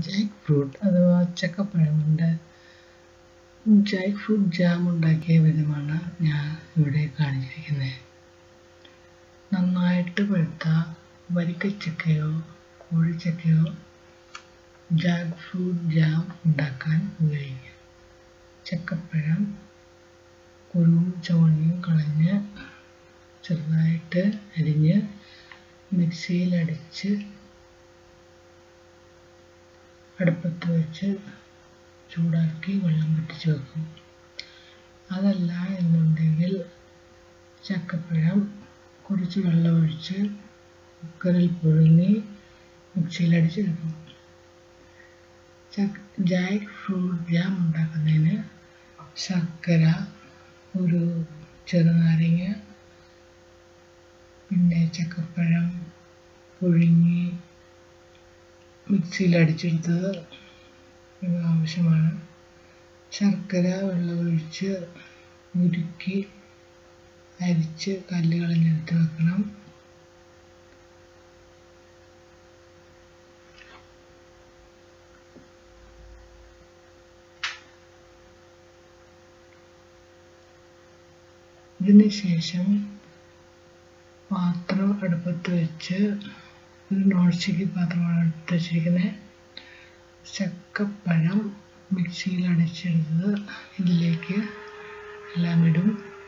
Jack fruit അഥവാ ചക്കപ്പഴം കൊണ്ട് ജാക്ക് ഫ്രൂട്ട് ജാം ഉണ്ടാക്കിയ വിധമാണ് ഞാൻ ഇവിടെ കാണിച്ചിരിക്കുന്നത് നന്നായിട്ട് പഴുത്ത വരിക്കച്ചക്കയോ കോഴിച്ചക്കയോ ജാക്ക് ഫ്രൂട്ട് ജാം ഉണ്ടാക്കാൻ ഉപയോഗിക്കാം ചക്കപ്പഴം കുരുവും ചുവണിയും കളഞ്ഞ് ചെറുതായിട്ട് അരിഞ്ഞ് മിക്സിയിലടിച്ച് അടുപ്പത്ത് വെച്ച് ചൂടാക്കി വെള്ളം വറ്റിച്ച് വെക്കും അതല്ല എന്നുണ്ടെങ്കിൽ ചക്കപ്പഴം കുറച്ച് വെള്ളമൊഴിച്ച് കുക്കറിൽ പുഴുങ്ങി മിക്സിയിലടിച്ചെടുക്കും ചക്ക ജാക്ക് ഫ്രൂട്ട് ജാം ഉണ്ടാക്കുന്നതിന് ശർക്കര ഒരു ചെറുനാരങ്ങ പിന്നെ ചക്കപ്പഴം പുഴുങ്ങി മിക്സിയിൽ അടിച്ചെടുത്തത് ഇവ ആവശ്യമാണ് ശർക്കര വെള്ളമൊഴിച്ച് ഉരുക്കി അരിച്ച് കല്ല് കളഞ്ഞെടുത്ത് വെക്കണം ഇതിന് ശേഷം പാത്രം അടുപ്പത്ത് വെച്ച് ഒരു നോൺ സ്റ്റിക്ക് പാത്രമാണ് അടുപ്പത്ത് വെച്ചിരിക്കുന്നത് ചക്കപ്പഴം മിക്സിയിൽ അടിച്ചെടുത്തത് ഇതിലേക്ക് എല്ലാം ഇടും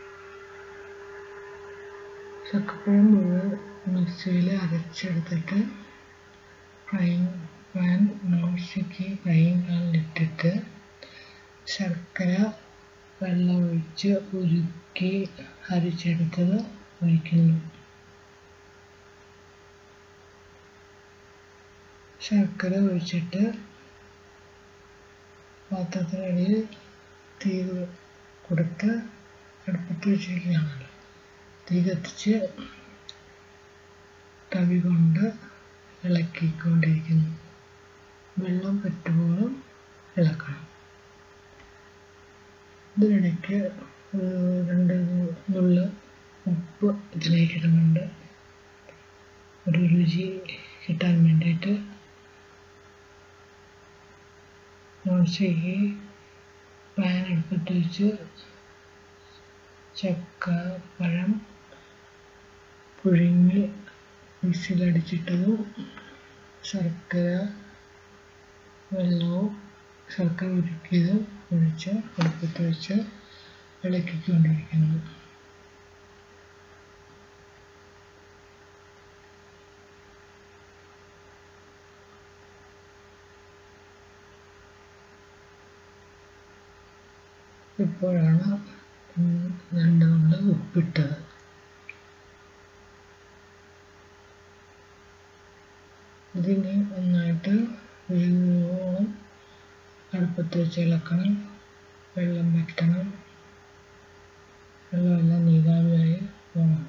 ചക്കപ്പഴം മുഴുവൻ മിക്സിയിൽ അരച്ചെടുത്തിട്ട് frying pan non stick frying പാനിലിട്ടിട്ട് ശർക്കര വെള്ളമൊഴിച്ച് ഉരുക്കി അരിച്ചെടുത്തത് ഒഴിക്കുന്നു ശർക്കര ഒഴിച്ചിട്ട് പാത്രത്തിനടിയിൽ തീ കൊടുത്ത് അടുപ്പത്ത് വെച്ചിരിക്കുകയാണല്ലോ തീ കത്തിച്ച് തവി കൊണ്ട് ഇളക്കിക്കൊണ്ടിരിക്കുന്നു വെള്ളം പറ്റുമ്പോഴും ഇളക്കണം ഇതിനിടയ്ക്ക് രണ്ട് നുള്ള് ഉപ്പ് ഇതിലേക്ക് ഇടുന്നുണ്ട് ഒരു രുചി കിട്ടാൻ വേണ്ടിയിട്ട് നോൺസ്റ്റിക്ക് പാൻ അടുപ്പത്ത് വെച്ച് ചക്ക പഴം പുഴുങ്ങി മിക്സിയിലടിച്ചിട്ടതും ശർക്കര വെള്ളവും ശർക്കര ഉരുക്കിയതും ഒഴിച്ച് അടുപ്പത്ത് വെച്ച് ഇളക്കിക്കൊണ്ടിരിക്കുന്നു ഇപ്പോഴാണ് രണ്ട് നുള്ളി ഉപ്പിട്ടത് ഇതിനെ നന്നായിട്ട് വേഗോളം അടുപ്പത്ത് വെച്ച് ഇളക്കണം വെള്ളം വറ്റണം വെള്ളമെല്ലാം നീരാവിയായി പോകണം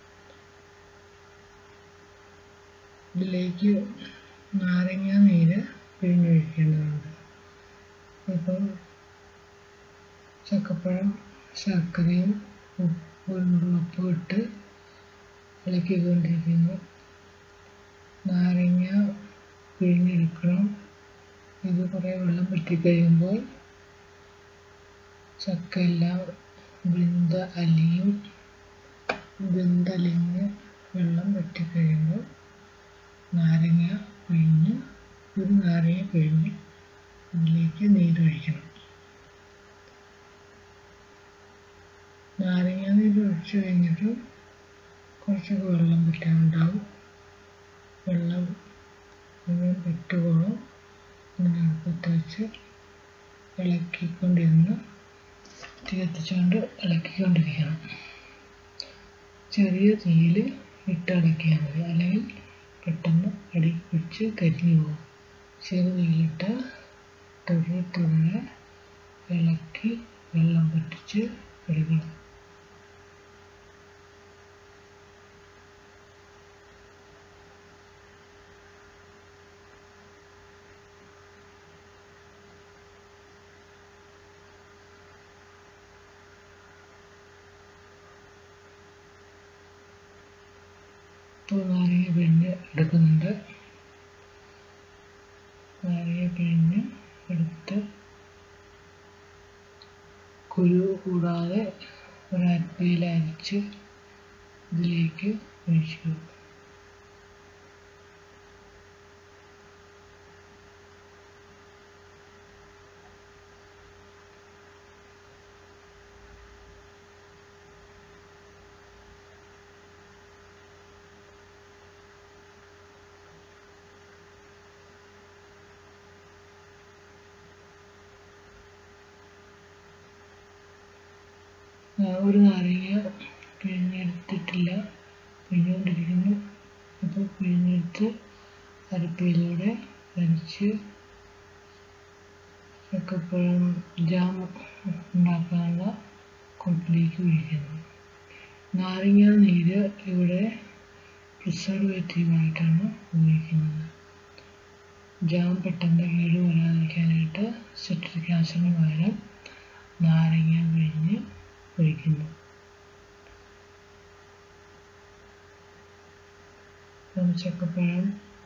ഇതിലേക്ക് നാരങ്ങ നീര് പിഴിഞ്ഞൊഴിക്കേണ്ടതുണ്ട് ഇപ്പം ചക്കപ്പഴം ശർക്കരയും ഉപ്പും ഇട്ട് ഇളക്കിക്കൊണ്ടിരിക്കുന്നു നാരങ്ങ പിഴിഞ്ഞെടുക്കണം ഇത് കുറേ വെള്ളം വറ്റിക്കഴിയുമ്പോൾ ചക്ക എല്ലാം വെന്ത അലിയും വെന്തലിഞ്ഞ് വെള്ളം വറ്റിക്കഴിയുമ്പോൾ നാരങ്ങ പിഴിഞ്ഞ് ഒരു നാരങ്ങ പിഴിഞ്ഞ് ഇതിലേക്ക് നീരൊഴിക്കണം നാരങ്ങ നീര് ഒഴിച്ച് കഴിഞ്ഞിട്ട് കുറച്ചൊക്കെ വെള്ളം പറ്റാനുണ്ടാവും വെള്ളം മുഴുവൻ പറ്റുകോളം ഇങ്ങനെ അടുപ്പത്ത് വെച്ച് ഇളക്കിക്കൊണ്ടിരുന്ന് തീ കത്തിച്ചുകൊണ്ട് ഇളക്കിക്കൊണ്ടിരിക്കണം ചെറിയ തീയിൽ ഇട്ട് ഇളക്കിയാൽ മതി അല്ലെങ്കിൽ പെട്ടെന്ന് അടി പിടിച്ച് കരിഞ്ഞു പോകും ചെറു തീയിലിട്ട് തുഴ തുഴ ഇളക്കി വെള്ളം പറ്റിച്ച് എടുക്കണം നാരങ്ങ പിഴിഞ്ഞ് എടുക്കുന്നുണ്ട് നാരങ്ങ കഴിഞ്ഞ് എടുത്ത് കുരു കൂടാതെ ഒരു അരിപ്പയിൽ അരിച്ച് ഇതിലേക്ക് ഒഴിച്ചു ഒരു നാരങ്ങ പിഴിഞ്ഞെടുത്തിട്ടില്ല പിഴിഞ്ഞുകൊണ്ടിരിക്കുന്നു അപ്പോൾ പിഴിഞ്ഞെടുത്ത് അരിപ്പയിലൂടെ അരിച്ച് ചക്കപ്പഴം ജാം ഉണ്ടാക്കാനുള്ള കൊട്ടിലേക്ക് ഒഴിക്കുന്നു നാരങ്ങ നീര് ഇവിടെ പ്രിസർവേറ്റീവായിട്ടാണ് ഉപയോഗിക്കുന്നത് ജാം പെട്ടെന്ന് കേട് വരാതിരിക്കാനായിട്ട് സിട്രിക് ആസിഡിന് പകരം നാരങ്ങ പിഴിഞ്ഞ് ഒഴിക്കുന്നു ചക്കപ്പഴം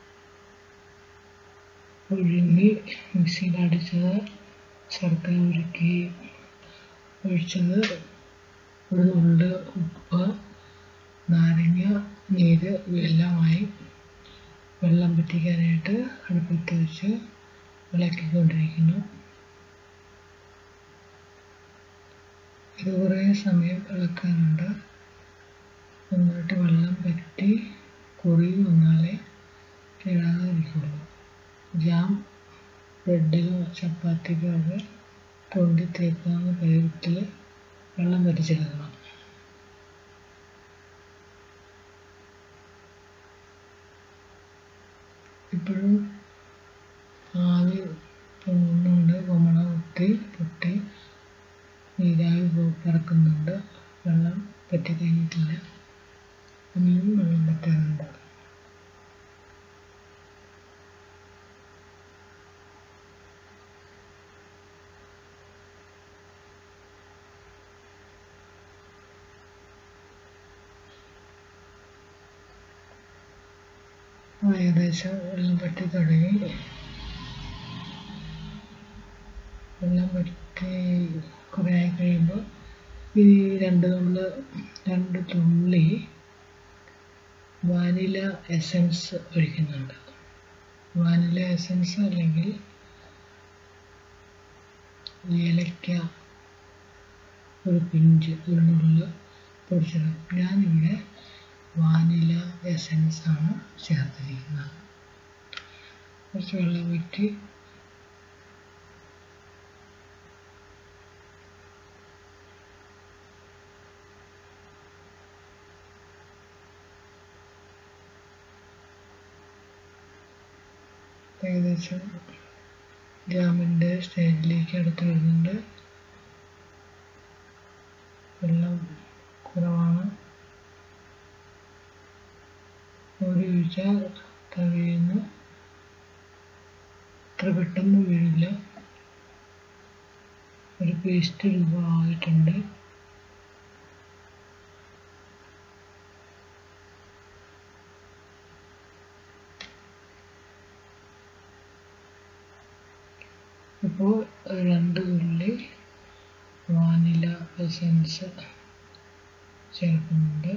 പുഴുങ്ങി മിക്സിയിൽ അടിച്ചത് ശർക്കര ഉരുക്കി ഒഴിച്ചത് ഒരു നുള്ള് ഉപ്പ് നാരങ്ങ നീര് ഇവയെല്ലാമായി വെള്ളം വറ്റിക്കാനായിട്ട് അടുപ്പത്ത് വെച്ച് ഇളക്കിക്കൊണ്ടിരിക്കുന്നു ഇത് കുറേ സമയം ഇളക്കാനുണ്ട് നന്നായിട്ട് വെള്ളം പറ്റി കുറി വന്നാലേ കേടാതിരിക്കുള്ളൂ ജാം ബ്രെഡിലോ ചപ്പാത്തിക്കോ ഒക്കെ തൊണ്ടി തേക്കാവുന്ന പരുവത്തിൽ വെള്ളം വറ്റിച്ചെടുക്കണം ഇപ്പോഴും ആവി പൊങ്ങുന്നുണ്ട് കൊമണ കുത്തി പൊട്ടി നീരാവി പറക്കുന്നുണ്ട് വെള്ളം പറ്റി കഴിഞ്ഞിട്ടില്ല ഇനിയും വെള്ളം പറ്റാനുണ്ട് ഏകദേശം വെള്ളം പറ്റി തുടങ്ങി വെള്ളം പറ്റി കുറേ ആയി കഴിയുമ്പോൾ ഈ രണ്ട് നമ്മൾ രണ്ട് തുള്ളി വാനില എസൻസ് ഒഴിക്കുന്നുണ്ട് വാനില എസൻസ് അല്ലെങ്കിൽ ഏലക്ക ഒരു പിഞ്ച് ഒരു നുള്ള് പൊടിച്ചത് ഞാനിവിടെ വാനില എസൻസ് ആണ് ചേർത്തിരിക്കുന്നത് കുറച്ച് വെള്ളം ഊറ്റി ഏകദേശം ജാമിൻ്റെ സ്റ്റേജിലേക്ക് അടുത്ത് വരുന്നുണ്ട് വെള്ളം കുറവാണ് ഒരു ഒഴിച്ചാൽ തവീന്ന് അത്ര പെട്ടെന്ന് വീഴില്ല ഒരു പേസ്റ്റ് രൂപമായിട്ടുണ്ട് ഇപ്പോൾ രണ്ട് തുള്ളി വാനില എസൻസ് ചേർക്കുന്നുണ്ട്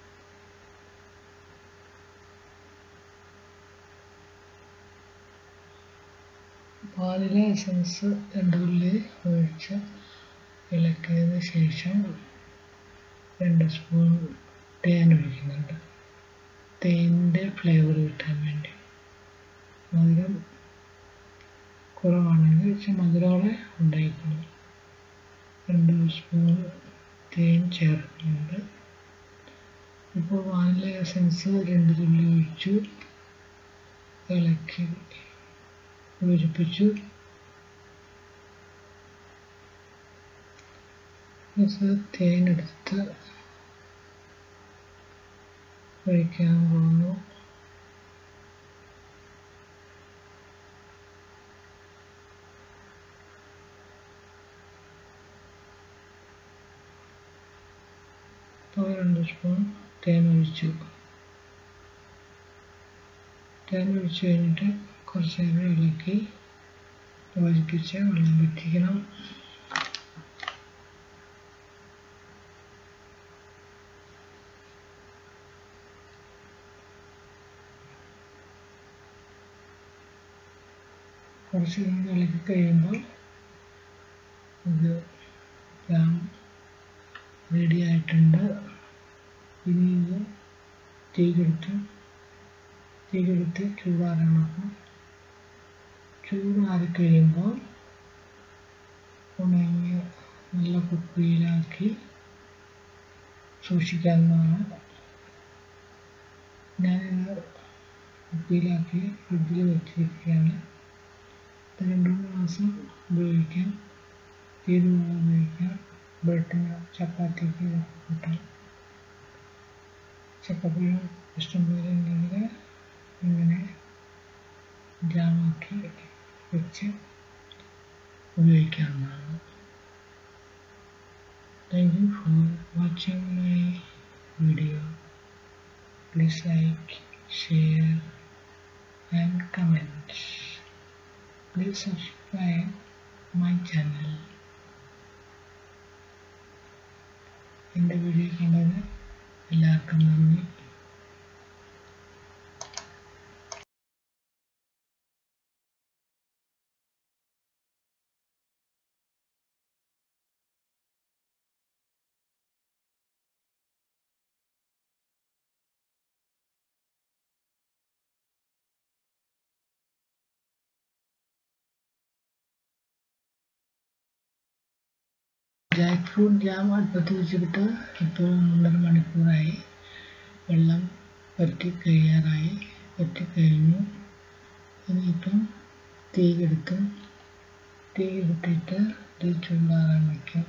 വാനില എസൻസ് രണ്ട് തുള്ളി ഒഴിച്ച് ഇളക്കിയതിന് ശേഷം രണ്ട് സ്പൂൺ തേൻ ഒഴിക്കുന്നുണ്ട് തേനിൻ്റെ ഫ്ലേവർ കിട്ടാൻ വേണ്ടി മധുരം കുറവാണെങ്കിൽ ഇച്ചിരി മധുരമോടെ ഉണ്ടായിക്കോളും രണ്ട് സ്പൂൺ തേൻ ചേർക്കുന്നുണ്ട് ഇപ്പോൾ വാനില എസൻസ് രണ്ട് തുള്ളി ഒഴിച്ചു ഇളക്കി യോജിപ്പിച്ചു ഇത് തേനെടുത്ത് ഒഴിക്കാൻ പോകുന്നു ഇപ്പോൾ രണ്ട് സ്പൂൺ തേൻ ഒഴിച്ചു തേൻ ഒഴിച്ച് കഴിഞ്ഞിട്ട് കുറച്ച് നേരം ഇളക്കി യോജിപ്പിച്ച് വെള്ളം വറ്റിക്കണം കുറച്ച് നേരം ഇളക്കി കഴിയുമ്പോൾ ഇത് ജാം റെഡി ആയിട്ടുണ്ട് ഇനി ഇത് തീ കെടുത്ത് തീ കെടുത്ത് ചൂടാറണം അപ്പം ചൂടാറി കഴിയുമ്പോൾ ഉണങ്ങിയ നല്ല കുപ്പിയിലാക്കി സൂക്ഷിക്കാവുന്നതാണ് ഞാനിത് കുപ്പിയിലാക്കി ഫ്രിഡ്ജിൽ വെച്ചിരിക്കുകയാണ് ഇത് രണ്ട് മൂന്ന് മാസം ഉപയോഗിക്കാം ഏത് വേണം ഉപയോഗിക്കാം ബ്രെഡിന് ചപ്പാത്തിക്ക് ഇതൊക്കെ കൂട്ടാം ചക്കപ്പഴം ഇഷ്ടംപോലെ ഉണ്ടെങ്കിൽ ഇങ്ങനെ ജാമാക്കി വെച്ച് ഉപയോഗിക്കാവുന്നതാണ് thank you for watching my video please like share and comment please subscribe my channel എൻ്റെ വീഡിയോ കണ്ടതിന് എല്ലാവർക്കും നന്ദി ജാക്ക് ഫ്രൂട്ട് ജാം അടുപ്പത്ത് വെച്ചിട്ട് ഇപ്പോൾ മൂന്നര മണിക്കൂറായി വെള്ളം വറ്റി കഴിയാറായി വറ്റി കഴിഞ്ഞു ഇനിയിപ്പം തീ കെടുത്തും തീ കെടുത്തിട്ട് ഇത് ചൂടാറാൻ വയ്ക്കും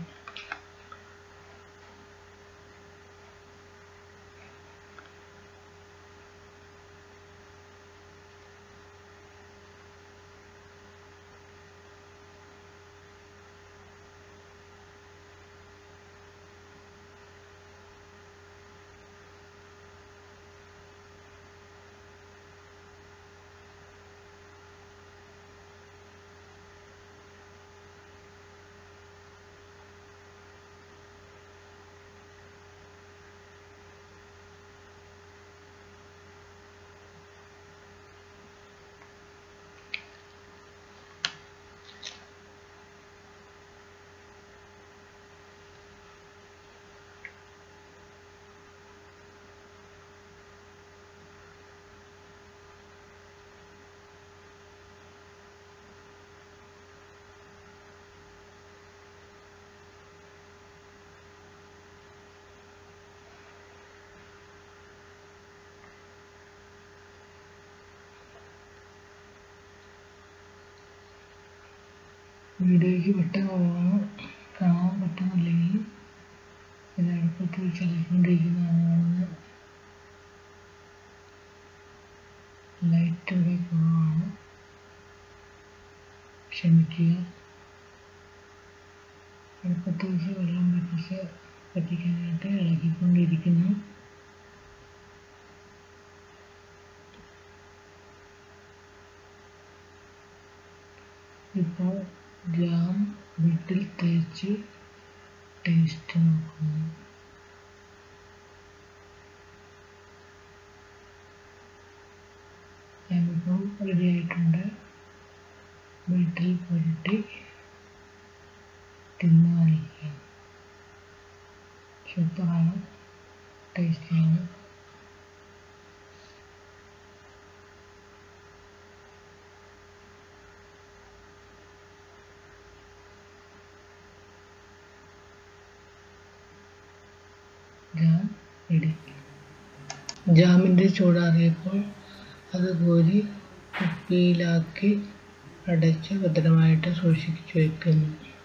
വീഡിയോയ്ക്ക് പെട്ടെന്ന് കാണാൻ പറ്റുന്നില്ലെങ്കിൽ ഇത് അടുപ്പത്ത് വെച്ച് ഇളക്കിക്കൊണ്ടിരിക്കുന്നതാണ് കാണുന്നത് ലൈറ്റ് ഇവിടെ കുറവാണ് ക്ഷമിക്കുക അടുപ്പത്ത് വെച്ച് വെള്ളം വറ്റിച്ച് വറ്റിക്കാനായിട്ട് ഇളക്കിക്കൊണ്ടിരിക്കുന്നു ഇപ്പോൾ ജാം വീട്ടിൽ തേച്ച് ടേസ്റ്റ് നോക്കുന്നു ജാമിപ്പോൾ റെഡി ആയിട്ടുണ്ട് വീട്ടിൽ പുരട്ടി തിന്നു കാണിക്കുക സൂപ്പറാണ് ടേസ്റ്റിയാണ് ജാം റെഡി ജാമിൻ്റെ ചൂടാറിയപ്പോൾ അത് കോരി കുപ്പിയിലാക്കി അടച്ച് ഭദ്രമായിട്ട് സൂക്ഷിച്ചു വയ്ക്കുന്നു